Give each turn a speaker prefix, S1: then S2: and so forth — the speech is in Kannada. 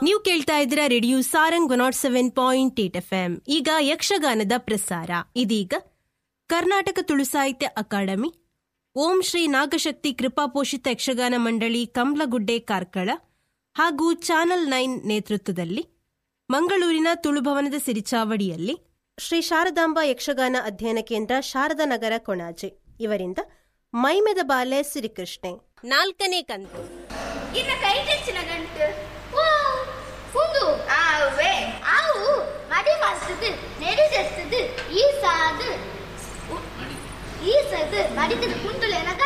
S1: ನೀವು ಕೇಳ್ತಾ ಇದ್ದೀರಾ radio Sarang one naught seven point eight F M ಈಗ ಯಕ್ಷಗಾನದ ಪ್ರಸಾರ ಇದೀಗ ಕರ್ನಾಟಕ ತುಳು ಸಾಹಿತ್ಯ ಅಕಾಡೆಮಿ ಓಂ ಶ್ರೀ ನಾಗಶಕ್ತಿ ಕೃಪಾಪೋಷಿತ ಯಕ್ಷಗಾನ ಮಂಡಳಿ ಕಮ್ಲಗುಡ್ಡೆ ಕಾರ್ಕಳ ಹಾಗೂ ಚಾನಲ್ ನೈನ್ ನೇತೃತ್ವದಲ್ಲಿ ಮಂಗಳೂರಿನ ತುಳುಭವನದ ಸಿರಿಚಾವಡಿಯಲ್ಲಿ ಶ್ರೀ ಶಾರದಾಂಬಾ ಯಕ್ಷಗಾನ ಅಧ್ಯಯನ ಕೇಂದ್ರ ಶಾರದಾ ನಗರ ಕೊಣಾಜೆ ಇವರಿಂದ ಮೈಮೆದ ಬಾಲೆ ಸಿರಿಕೃಷ್ಣೆ ನಾಲ್ಕನೇ ಕಂತು
S2: ಇನ್ನ ಕೈ ತೆಚ್ಚಿನ ಗಂಟು ಓ ಕುಂದು ಆವೆ ಆವು ಮಡಿ ಮಾಡ್ತದು ನೆಡಿ ತೆಸ್ತದು ಈ ಸಾದು ಈ ಸದು ಮಡಿತದ ಕುಂಟುಲೇನ